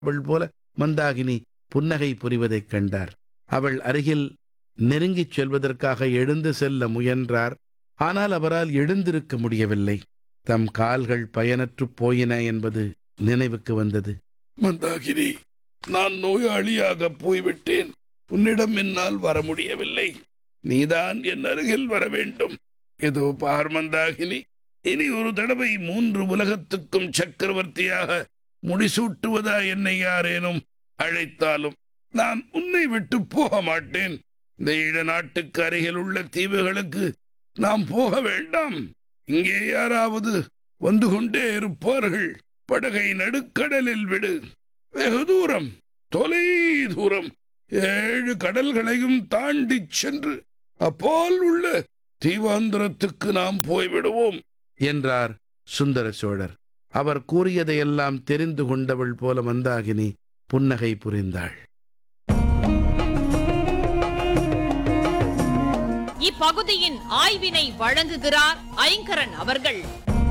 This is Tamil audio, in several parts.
அவள் போல மந்தாகினி புன்னகை புரிவதைக் கண்டார் அவள் அருகில் நெருங்கிச் செல்வதற்காக எழுந்து செல்ல முயன்றார் ஆனால் அவரால் எழுந்திருக்க முடியவில்லை தம் கால்கள் பயனற்றுப் போயின என்பது நினைவுக்கு வந்தது மந்தாகினி நான் நோயாளியாக போய்விட்டேன் உன்னிடம் என்னால் வர முடியவில்லை நீதான் என் அருகில் வர வேண்டும் இதோ பார் மந்தாகினி இனி ஒரு தடவை மூன்று உலகத்துக்கும் சக்கரவர்த்தியாக முடிசூட்டுவதா என்னை யாரேனும் அழைத்தாலும் நான் உன்னை விட்டு போக மாட்டேன் இந்த ஈழ நாட்டுக்கு அருகில் உள்ள தீவுகளுக்கு நாம் போக வேண்டாம் இங்கே யாராவது வந்து கொண்டே இருப்பார்கள் படகை நடுக்கடலில் விடு வெகு தூரம் தொலை தூரம் ஏழு கடல்களையும் தாண்டிச் சென்று அப்பால் உள்ள தீவாந்திரத்துக்கு நாம் போய்விடுவோம் என்றார் சுந்தர சோழர் அவர் கூறியதையெல்லாம் தெரிந்து கொண்டவள் போல மந்தாகினி புன்னகை புரிந்தாள் இப்பகுதியின் ஆய்வினை வழங்குகிறார் ஐங்கரன் அவர்கள்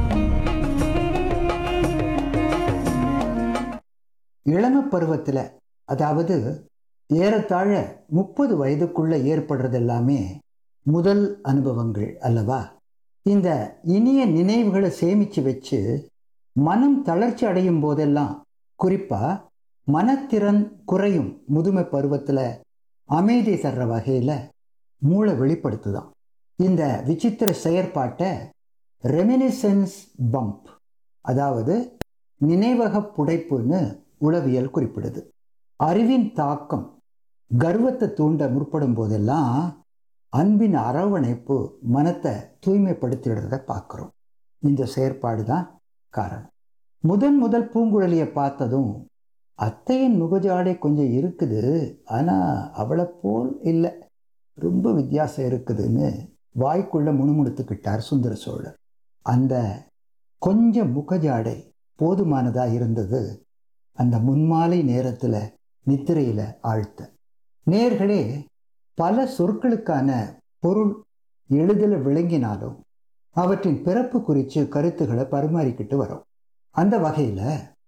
இளம பருவத்தில் அதாவது ஏறத்தாழ முப்பது வயதுக்குள்ள ஏற்படுறது எல்லாமே முதல் அனுபவங்கள் அல்லவா இந்த இனிய நினைவுகளை சேமிச்சு வச்சு மனம் தளர்ச்சி அடையும் போதெல்லாம் குறிப்பா மனத்திறன் குறையும் முதுமை பருவத்தில் அமைதி தர்ற வகையில் மூளை வெளிப்படுத்துதான் இந்த விசித்திர செயற்பாட்டை ரெமினிசன்ஸ் பம்ப் அதாவது நினைவக புடைப்புன்னு உளவியல் குறிப்பிடுது அறிவின் தாக்கம் கர்வத்தை தூண்ட முற்படும் போதெல்லாம் அன்பின் அரவணைப்பு மனத்தை தூய்மைப்படுத்திடுறத பார்க்குறோம் இந்த செயற்பாடு தான் காரணம் முதன் முதல் பூங்குழலியை பார்த்ததும் அத்தையின் முகஜாடை கொஞ்சம் இருக்குது ஆனால் அவளை போல் இல்லை ரொம்ப வித்தியாசம் இருக்குதுன்னு வாய்க்குள்ள முணுமுணுத்துக்கிட்டார் சுந்தர சோழர் அந்த கொஞ்சம் முகஜாடை போதுமானதா இருந்தது அந்த முன்மாலை நேரத்தில் நித்திரையில் ஆழ்த்த நேர்களே பல சொற்களுக்கான பொருள் எளிதில் விளங்கினாலும் அவற்றின் பிறப்பு குறித்து கருத்துக்களை பரிமாறிக்கிட்டு வரோம் அந்த வகையில்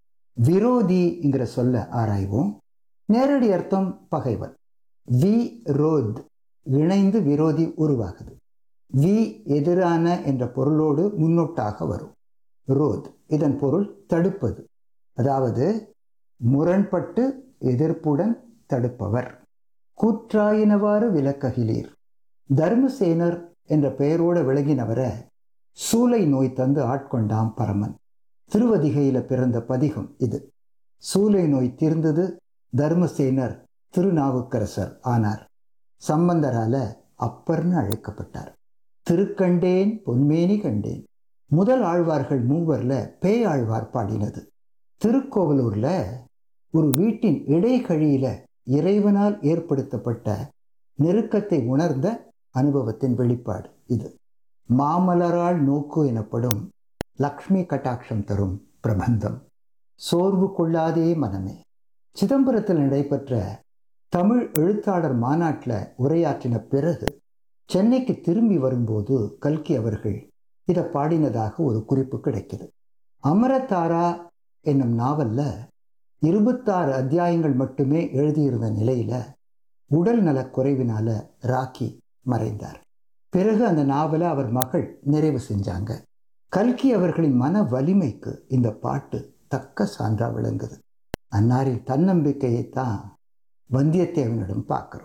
விரோதிங்கிற சொல்ல ஆராய்வோம் நேரடி அர்த்தம் பகைவன் வி ரோத் இணைந்து விரோதி உருவாகுது வி எதிரான என்ற பொருளோடு முன்னொட்டாக வரும் ரோத் இதன் பொருள் தடுப்பது அதாவது முரண்பட்டு எதிர்ப்புடன் தடுப்பவர் கூற்றாயினவாறு விளக்ககிலீர் தர்மசேனர் என்ற பெயரோடு விளங்கினவரை சூளை நோய் தந்து ஆட்கொண்டாம் பரமன் திருவதிகையில பிறந்த பதிகம் இது சூளை நோய் தீர்ந்தது தர்மசேனர் திருநாவுக்கரசர் ஆனார் சம்பந்தரால அப்பர்னு அழைக்கப்பட்டார் திருக்கண்டேன் பொன்மேனி கண்டேன் முதல் ஆழ்வார்கள் மூவர்ல பேயாழ்வார் பாடினது திருக்கோவலூர்ல ஒரு வீட்டின் இடைகழியில இறைவனால் ஏற்படுத்தப்பட்ட நெருக்கத்தை உணர்ந்த அனுபவத்தின் வெளிப்பாடு இது மாமலரால் நோக்கு எனப்படும் லக்ஷ்மி கட்டாட்சம் தரும் பிரபந்தம் சோர்வு கொள்ளாதே மனமே சிதம்பரத்தில் நடைபெற்ற தமிழ் எழுத்தாளர் மாநாட்டில் உரையாற்றின பிறகு சென்னைக்கு திரும்பி வரும்போது கல்கி அவர்கள் இதை பாடினதாக ஒரு குறிப்பு கிடைக்குது அமரதாரா என்னும் நாவல்ல இருபத்தாறு அத்தியாயங்கள் மட்டுமே எழுதியிருந்த நிலையில உடல் நலக் குறைவினால ராக்கி மறைந்தார் பிறகு அந்த நாவலை அவர் மகள் நிறைவு செஞ்சாங்க கல்கி அவர்களின் மன வலிமைக்கு இந்த பாட்டு தக்க சான்றா விளங்குது அன்னாரின் தன்னம்பிக்கையை தான் வந்தியத்தேவனிடம் பார்க்கிறோம்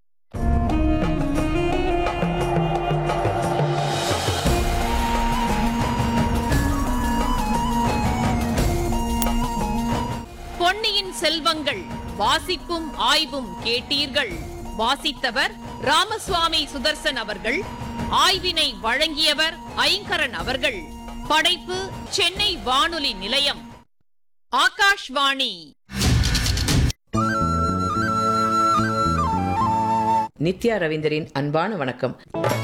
பொன்னியின் செல்வங்கள் வாசிப்பும் ஆய்வும் கேட்டீர்கள் வாசித்தவர் ராமசுவாமி சுதர்சன் அவர்கள் ஆய்வினை வழங்கியவர் ஐங்கரன் அவர்கள் படைப்பு சென்னை வானொலி நிலையம் ஆகாஷ்வாணி நித்யா ரவீந்தரின் அன்பான வணக்கம்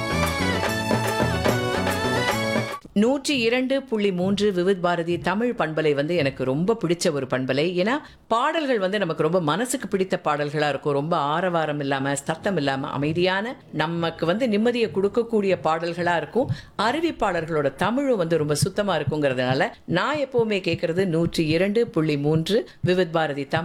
நூற்றி இரண்டு புள்ளி மூன்று விவித் பாரதி தமிழ் பண்பலை வந்து எனக்கு ரொம்ப பிடிச்ச ஒரு பண்பலை ஏன்னா பாடல்கள் வந்து நமக்கு ரொம்ப மனசுக்கு பிடித்த பாடல்களாக இருக்கும் ரொம்ப ஆரவாரம் இல்லாமல் சத்தம் இல்லாமல் அமைதியான நமக்கு வந்து நிம்மதியை கொடுக்கக்கூடிய பாடல்களாக இருக்கும் அறிவிப்பாளர்களோட தமிழும் வந்து ரொம்ப சுத்தமாக இருக்குங்கிறதுனால நான் எப்போவுமே கேட்குறது நூற்றி இரண்டு புள்ளி மூன்று விவித் பாரதி தமிழ்